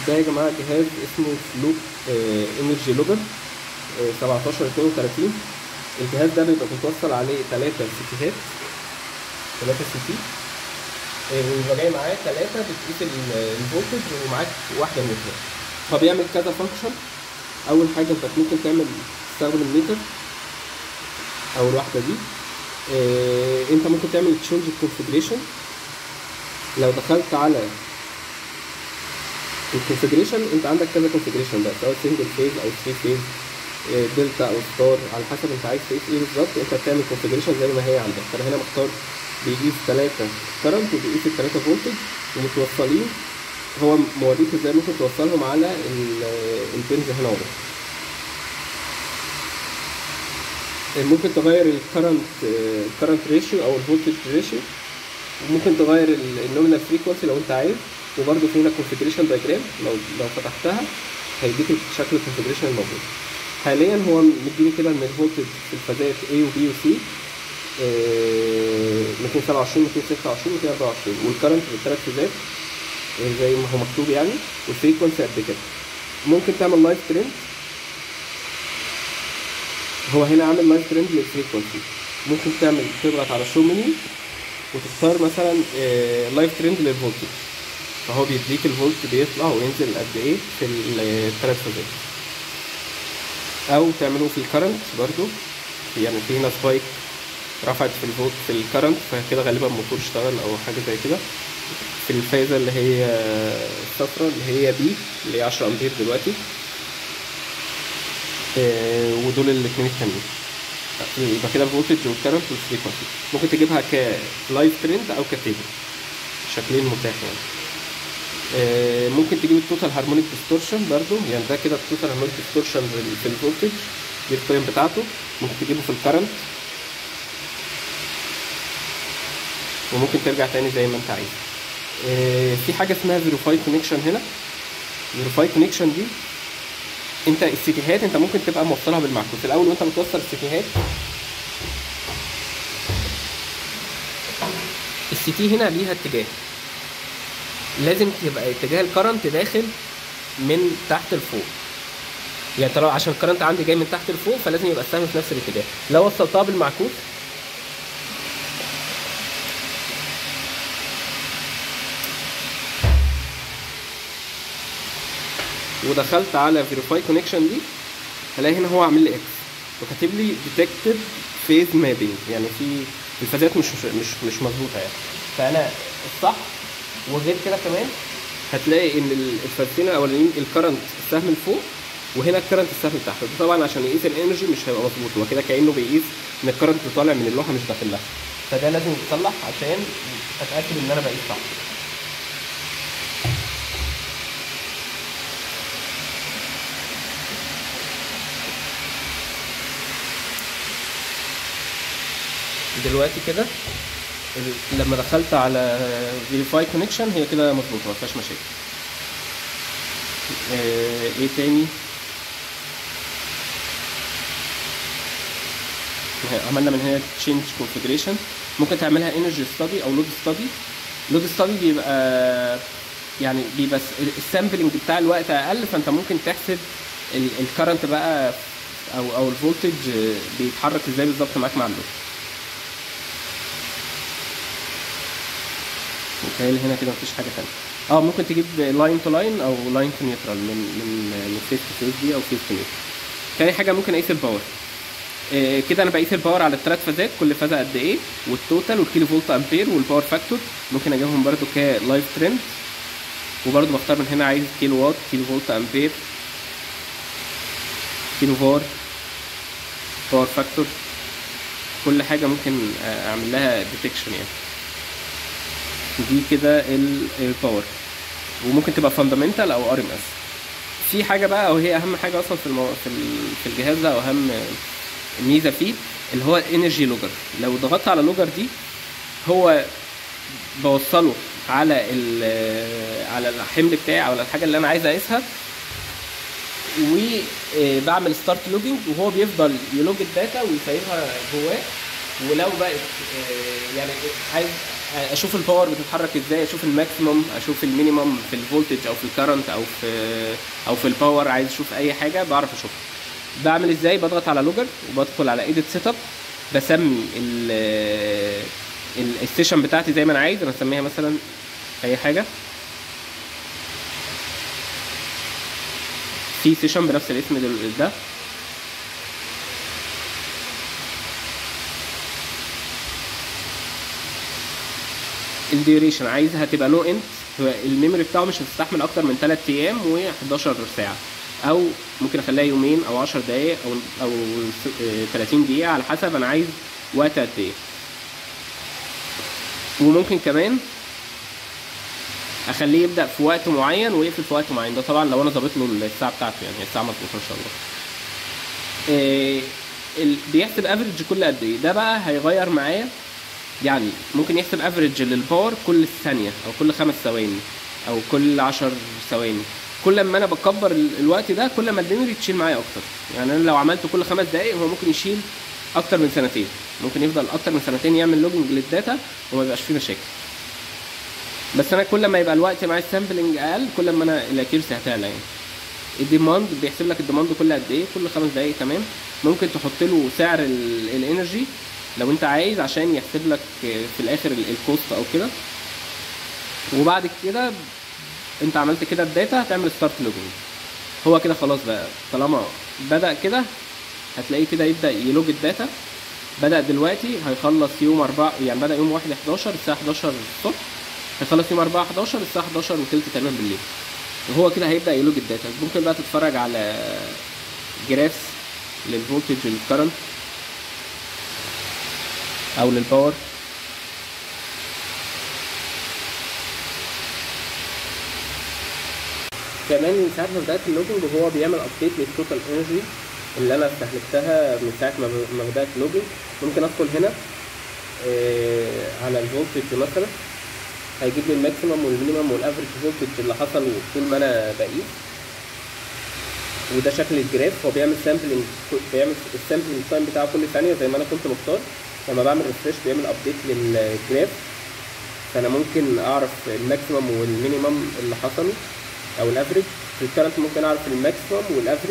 ده يا جماعه جهاز اسمه فلوك انرجي لوجر 17 32 الجهاز ده بيبقى متوصل عليه 3 سيتيهات 3 سيتي ويبقى جاي معاه 3 بتقيس ال- الفولتج ومعاك واحده نيوترال فبيعمل كذا فانكشن اول حاجه انت ممكن تعمل تستخدم الميتر او الواحده دي آه، انت ممكن تعمل تشينج الكونفجريشن لو دخلت على الكونفجريشن انت عندك كذا كونفجريشن بقى سواء سنجل فيز او 3 فيز دلتا او ستار على حسب انت عايز تقيس ايه بالظبط انت بتعمل كونفجريشن زي ما هي عندك فانا هنا مختار بيقيس 3 كرنت وبيقيس ال 3 فولتج ومتوصلين هو موريك ازاي ممكن توصلهم على ال- البنز هنا ورا ممكن تغير الكرنت الكرنت ريشيو او الفولتج ريشيو وممكن تغير النومينال فريكونسي لو انت عايز وبرده في هنا كونفجريشن دايجرام لو لو فتحتها هيديك شكل الكونفجريشن الموجود حاليا هو مديني كده ان الفولتج في الفازات A و B و C آه، 227 226 224 والكرنت في الثلاث فازات آه، زي ما هو مكتوب يعني والفريكونسي قد كده ممكن تعمل لايف ترند هو هنا عامل لايف ترند للفريكونسي ممكن تعمل تضغط على شو منيو وتختار مثلا لايف ترند للفولتج فهو بيديك الفولت بيطلع وينزل قد ايه في الثلاث فازات او تعمله في الكرنت برضو يعني في هنا سبايك رفعت في الفولت في الكرنت فكده غالبا الموتور اشتغل او حاجه زي كده في الفازه اللي هي الصفراء اللي هي بي اللي هي 10 امبير دلوقتي آه، ودول الاثنين التانيين يبقى كده الفولتج والكرنت والفريكونسي ممكن تجيبها كلايف ترند او كتيبل شكلين متاح يعني آه، ممكن تجيب التوتال هارمونيك ديستورشن برضو يعني ده كده التوتال هارمونيك ديستورشن في الفولتج دي القيم بتاعته ممكن تجيبه في الكرنت وممكن ترجع تاني زي ما انت عايز آه، في حاجه اسمها فيريفاي كونكشن هنا فيريفاي كونكشن دي انت السيتيهات انت ممكن تبقى موصلها بالمعكوس الاول وانت بتوصل السيتيهات السيتي هنا ليها اتجاه لازم تبقى اتجاه الكرنت داخل من تحت لفوق يعني طالما عشان الكرنت عندي جاي من تحت لفوق فلازم يبقى السهم في نفس الاتجاه لو وصلتها بالمعكوس ودخلت على فيريفاي كونكشن دي هلاقي هنا هو عامل لي اكس وكاتب لي ديتكتد فيز مابينج يعني في الفازات مش مش مش مظبوطه يعني فانا الصح وغير كده كمان هتلاقي ان ال- الفازتين الاولانيين الكرنت السهم لفوق وهنا الكرنت السهم تحت ده طبعا عشان يقيس الانرجي مش هيبقى مظبوط هو كده كانه بيقيس ان الكرنت طالع من اللوحه مش داخل لها فده لازم يتصلح عشان اتاكد ان انا بقيس صح دلوقتي كده ال- لما دخلت على فيريفاي كونكشن هي كده مظبوطه ما فيهاش مشاكل آه، ايه تاني عملنا من هنا تشينج كونفجريشن ممكن تعملها انرجي ستادي او لود ستادي لود ستادي بيبقى يعني بيبقى السامبلنج بتاع الوقت اقل فانت ممكن تحسب الكرنت بقى او او الفولتج بيتحرك ازاي بالظبط معاك مع اللود متهيألي هنا كده مفيش حاجة تانية اه ممكن تجيب لاين تو لاين او لاين تو نيوترال من من من فيس تو فيس دي او فيس تو نيوترال تاني حاجة ممكن اقيس الباور آه كده انا بقيس الباور على الثلاث فازات كل فازة قد ايه والتوتال والكيلو فولت امبير والباور فاكتور ممكن اجيبهم برده كلايف ترند وبرده بختار من هنا عايز كيلو وات كيلو فولت امبير كيلو فار باور فاكتور كل حاجة ممكن آه، اعمل لها ديتكشن يعني دي كده ال- الباور وممكن تبقى فاندامنتال او ار ام اس في حاجه بقى او هي اهم حاجه اصلا في المو... في, ال... في الجهاز ده او اهم ميزه فيه اللي هو الانرجي لوجر لو ضغطت على لوجر دي هو بوصله على ال... على الحمل بتاعي او على الحاجه اللي انا عايز اقيسها وبعمل ستارت لوجينج وهو بيفضل يلوج الداتا ويسيبها جواه ولو بقت آه، يعني عايز اشوف الباور بتتحرك ازاي اشوف الماكسيموم اشوف المينيموم في الفولتج او في الكرنت او في او في الباور عايز اشوف اي حاجه بعرف اشوفها بعمل ازاي بضغط على لوجر وبدخل على ايديت سيت اب بسمي ال ال- السيشن بتاعتي زي ما انا عايز انا اسميها مثلا اي حاجه في سيشن بنفس الاسم دل- ده الديوريشن عايزها تبقى نو انت الميموري بتاعه مش هتستحمل اكتر من 3 ايام و11 ساعه او ممكن اخليها يومين او 10 دقائق او او س- آه، 30 دقيقه على حسب انا عايز وقت قد ايه وممكن كمان اخليه يبدا في وقت معين ويقفل في وقت معين ده طبعا لو انا ظابط له الساعه بتاعته يعني هي الساعه مظبوطه ان شاء الله آه، ال- بيحسب افريج كل قد ايه ده بقى هيغير معايا يعني ممكن يحسب افريج للباور كل ثانيه او كل خمس ثواني او كل عشر ثواني كل ما انا بكبر ال- الوقت ده كل ما الميموري تشيل معايا اكتر يعني انا لو عملته كل خمس دقائق هو ممكن يشيل اكتر من سنتين ممكن يفضل اكتر من سنتين يعمل لوجنج للداتا وما يبقاش فيه مشاكل بس انا كل ما يبقى الوقت معايا السامبلنج اقل كل ما انا الاكيرسي هتعلى يعني الديماند بيحسب لك الديماند كل قد ايه كل خمس دقايق تمام ممكن تحط له سعر ال- الانرجي لو انت عايز عشان يحسب لك في الاخر ال- الكوست او كده وبعد كده انت عملت كده الداتا هتعمل ستارت لوجينج هو كده خلاص بقى طالما بدا كده هتلاقيه كده يبدا يلوج الداتا بدا دلوقتي هيخلص يوم 4 يعني بدا يوم 1 11 الساعه 11 الصبح هيخلص يوم 4 11 الساعه 11 وثلث تقريبا بالليل وهو كده هيبدا يلوج الداتا ممكن بقى تتفرج على جرافس للفولتج والكرنت او للباور كمان من ساعه ما بدات اللوجنج وهو بيعمل ابديت للتوتال انرجي اللي انا استهلكتها من ساعه ما ما بدات لوجنج ممكن ادخل هنا آه، على الفولتج مثلا هيجيب لي الماكسيمم والمينيمم والافريج فولتج اللي حصل طول ما انا بقيس وده شكل الجراف هو بيعمل سامبلنج بيعمل السامبلنج تايم بتاعه كل ثانيه زي ما انا كنت مختار لما بعمل ريفرش بيعمل ابديت للجراف فانا ممكن اعرف الماكسيمم والمينيمم اللي حصلوا او الافريج في الكرنت ممكن اعرف الماكسيمم والافريج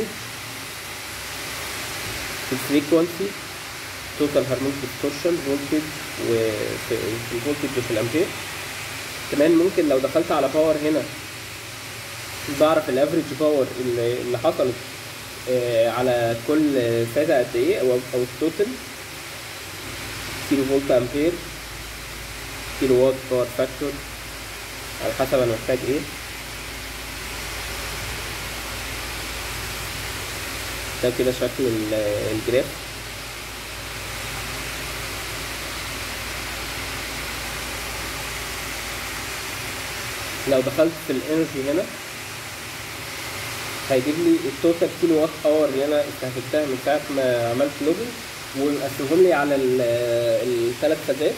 في الفريكونسي توتال هارمونيك ديستورشن فولتج وفي في الفولتج وفي الامبير كمان ممكن لو دخلت على باور هنا بعرف الافريج باور اللي اللي حصلت آه، على كل فازة قد ايه او او التوتال كيلو فولت امبير كيلو وات باور فاكتور على حسب انا محتاج ايه ده كده شكل ال- الجراف لو دخلت في الانرجي هنا هيجيب لي التوتال كيلو وات اور اللي انا استهلكتها من ساعه ما عملت لوجن ومقسمهم لي على الثلاث فازات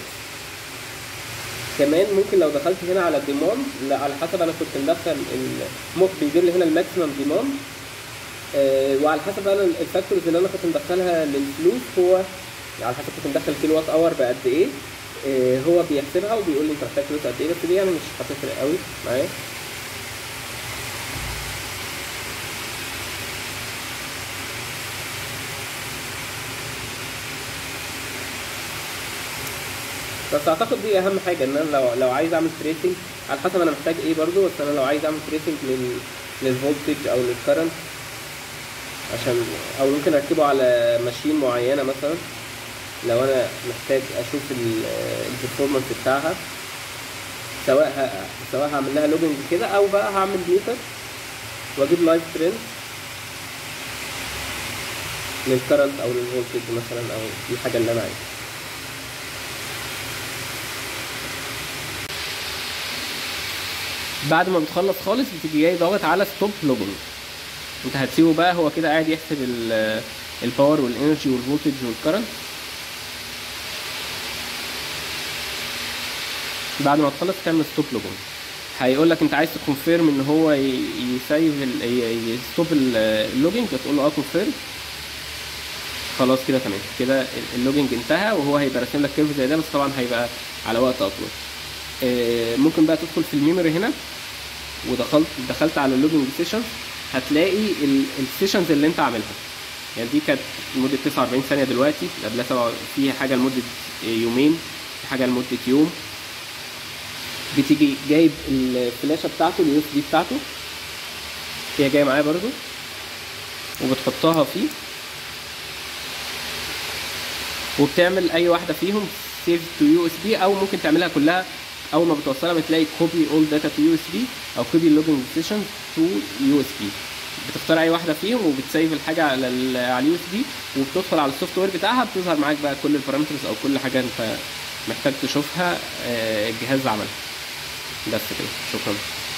كمان ممكن لو دخلت هنا على الديماند لا على حسب انا كنت مدخل ال- ممكن بيجيب لي هنا الماكسيمم ديماند آه، وعلى حسب انا الفاكتورز اللي انا كنت مدخلها للفلوس هو على حسب كنت مدخل كيلو وات اور بقد ايه آه، هو بيحسبها وبيقول لي انت محتاج فلوس قد ايه بس دي يعني مش هتفرق قوي معايا بس اعتقد دي اهم حاجه ان انا لو لو عايز اعمل تريسنج على حسب انا محتاج ايه برضو بس انا لو عايز اعمل تريسنج لل للفولتج او للكرنت عشان او ممكن اركبه على ماشين معينه مثلا لو انا محتاج اشوف البرفورمانس بتاعها سواء ه- سواء هعمل لها لوجنج كده او بقى هعمل ميتر واجيب لايف ترند للكرنت او للفولتج مثلا او الحاجه اللي انا عايزها بعد ما بتخلص خالص بتيجي جاي ضاغط على ستوب لوجينج انت هتسيبه بقى هو كده قاعد يحسب ال- الباور والانرجي والفولتج والكرنت بعد ما تخلص تعمل ستوب لوجينج هيقول لك انت عايز تكونفيرم ان هو ي- يسيف يستوب اللوجينج فتقول له اه كونفيرم خلاص كده تمام كده اللوجينج انتهى وهو هيبقى راسم لك كيرف زي ده بس طبعا هيبقى على وقت اطول آه، ممكن بقى تدخل في الميموري هنا ودخلت دخلت على اللوجينج سيشن هتلاقي السيشنز اللي انت عاملها يعني دي كانت لمده 49 ثانيه دلوقتي قبلها سبعة- في حاجه لمده يومين في حاجه لمده يوم بتيجي جايب الفلاشه بتاعته اليو اس بي بتاعته هي جايه معايا برضو وبتحطها فيه وبتعمل اي واحده فيهم سيف تو يو اس بي او ممكن تعملها كلها اول ما بتوصلها بتلاقي كوبي اول داتا تو يو اس بي او كوبي لوجينج سيشن تو يو اس بي بتختار اي واحده فيهم وبتسيف الحاجه على ال على اليو اس بي وبتدخل على السوفت وير بتاعها بتظهر معاك بقى كل البارامترز او كل حاجه انت محتاج تشوفها آه، الجهاز عملها بس كده شكرا